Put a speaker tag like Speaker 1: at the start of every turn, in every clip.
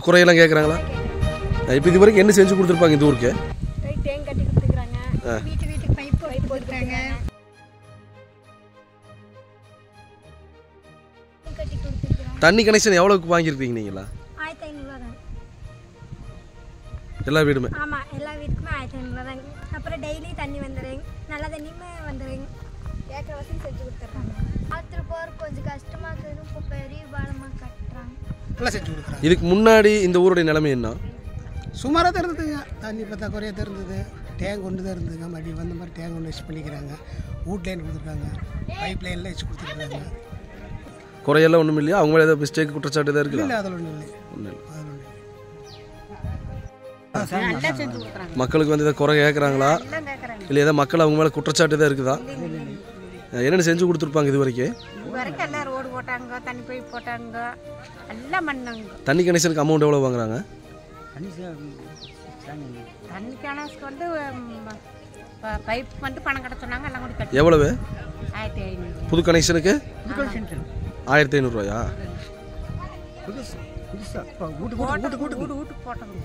Speaker 1: குறையெல்லாம் கேட்குறாங்களா இப்போ இது வரைக்கும் என்ன செஞ்சு கொடுத்துருப்பாங்க இந்த ஊருக்கு
Speaker 2: தேங்க கட்டி கொடுத்துக்கிறாங்க வீட்டு வீட்டுக்கு பைப் பைப் போட்டுருக்காங்க கட்டி கொடுத்துருக்குறோம்
Speaker 1: தண்ணி கனெக்ஷன் எவ்வளோக்கு வாங்கியிருக்கீங்க நீங்களா
Speaker 2: ஆயிரத்தி ஐநூறுரூவா தாங்க
Speaker 1: எல்லா வீடுமே
Speaker 2: ஆமாம் எல்லா வீட்டுக்குமே ஆயிரத்தி ஐநூறுரூவா தாங்க அப்புறம் டெய்லி தண்ணி வந்துடுங்க நல்ல தண்ணியுமே வந்துடுங்க ஏக்கர் வசதி செஞ்சு கொடுத்துட்றாங்க ஆற்றுல போகிறதுக்கு கொஞ்சம் கஷ்டமாக இருக்குது இப்போ பெரிய பாலமாக கட்டுறாங்க
Speaker 3: எல்லாம் செஞ்சு கொடுக்குறாங்க
Speaker 1: இதுக்கு முன்னாடி இந்த ஊருடைய நிலைமை என்ன
Speaker 3: சுமாராக தான் இருந்ததுங்க தண்ணி பார்த்தா குறையாக தான் இருந்தது டேங்க் ஒன்று தான் இருந்ததுங்க மறுபடியும் வந்த மாதிரி டேங்க் ஒன்று வச்சு பண்ணிக்கிறாங்க வூட் லைன் கொடுத்துருக்காங்க பைப் லைனில் வச்சு கொடுத்துருக்காங்க
Speaker 1: குறையெல்லாம் ஒன்றும் இல்லையா அவங்க மேலே ஏதாவது மிஸ்டேக் குற்றச்சாட்டு தான் இருக்குதா
Speaker 3: இல்லை அதில் ஒன்றும் இல்லை
Speaker 1: ஒன்றும் இல்லை
Speaker 3: அதில் ஒன்றும் இல்லை
Speaker 1: மக்களுக்கு வந்து இதை குறை கேட்குறாங்களா இல்லை ஏதாவது மக்கள் அவங்க மேலே குற்றச்சாட்டு தான் இருக்குதா என்னென்ன செஞ்சு கொடுத்துருப்பாங்க இது வரைக்கும்
Speaker 4: இது வரைக்கும் எல்லாம் ரோடு போட்டாங்க தண்ணி பைப் போட்டாங்க எல்லாம் பண்ணாங்க
Speaker 1: தண்ணி கனெக்ஷனுக்கு அமௌண்ட் எவ்வளோ வாங்குறாங்க
Speaker 4: தண்ணி கணக்கு வந்து பைப் வந்து பணம் கட்ட சொன்னாங்க எல்லாம் கூட கட்டி
Speaker 1: எவ்வளவு
Speaker 4: ஆயிரத்தி ஐநூறு
Speaker 1: புது கனெக்ஷனுக்கு ஆயிரத்தி ஐநூறுரூவாயா
Speaker 4: வீட்டு வீட்டுக்கு போட்டாங்க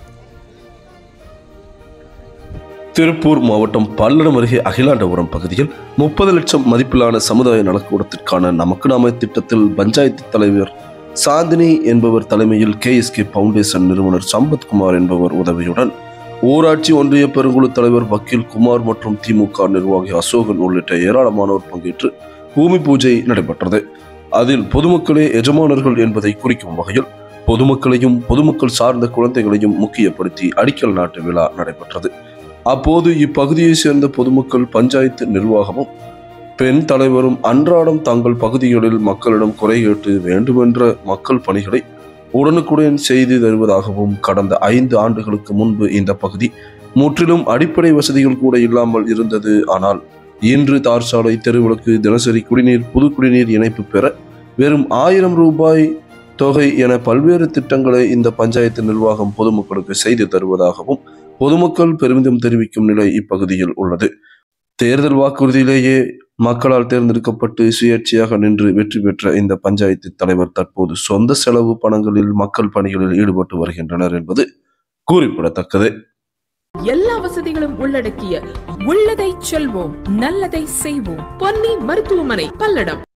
Speaker 1: திருப்பூர் மாவட்டம் பல்லடம் அருகே அகிலாண்டபுரம் பகுதியில் முப்பது லட்சம் மதிப்பிலான சமுதாய நலக்கூடத்திற்கான நமக்கு நாம திட்டத்தில் பஞ்சாயத்து தலைவர் சாந்தினி என்பவர் தலைமையில் கேஎஸ்கே பவுண்டேஷன் நிறுவனர் சம்பத்குமார் என்பவர் உதவியுடன் ஊராட்சி ஒன்றிய பெருங்குழு தலைவர் வக்கீல் குமார் மற்றும் திமுக நிர்வாகி அசோகன் உள்ளிட்ட ஏராளமானோர் பங்கேற்று பூமி பூஜை நடைபெற்றது அதில் பொதுமக்களே எஜமானர்கள் என்பதை குறிக்கும் வகையில் பொதுமக்களையும் பொதுமக்கள் சார்ந்த குழந்தைகளையும் முக்கியப்படுத்தி அடிக்கல் நாட்டு விழா நடைபெற்றது அப்போது இப்பகுதியை சேர்ந்த பொதுமக்கள் பஞ்சாயத்து நிர்வாகமும் பெண் தலைவரும் அன்றாடம் தங்கள் பகுதிகளில் மக்களிடம் குறை கேட்டு வேண்டுமென்ற மக்கள் பணிகளை உடனுக்குடன் செய்து தருவதாகவும் கடந்த ஐந்து ஆண்டுகளுக்கு முன்பு இந்த பகுதி முற்றிலும் அடிப்படை வசதிகள் கூட இல்லாமல் இருந்தது ஆனால் இன்று தார் சாலை தெருவிளக்கு தினசரி குடிநீர் புது குடிநீர் இணைப்பு பெற வெறும் ஆயிரம் ரூபாய் தொகை என பல்வேறு திட்டங்களை இந்த பஞ்சாயத்து நிர்வாகம் பொதுமக்களுக்கு செய்து தருவதாகவும் பொதுமக்கள் பெருமிதம் தெரிவிக்கும் நிலை இப்பகுதியில் உள்ளது தேர்தல் வாக்குறுதியிலேயே மக்களால் தேர்ந்தெடுக்கப்பட்டு சுயேட்சையாக நின்று வெற்றி பெற்ற இந்த பஞ்சாயத்து தலைவர் தற்போது சொந்த செலவு பணங்களில் மக்கள் பணிகளில் ஈடுபட்டு வருகின்றனர் என்பது குறிப்பிடத்தக்கது
Speaker 5: எல்லா வசதிகளும் உள்ளடக்கிய உள்ளதை செல்வோம் நல்லதை செய்வோம் பொன்னி மருத்துவமனை பல்லடம்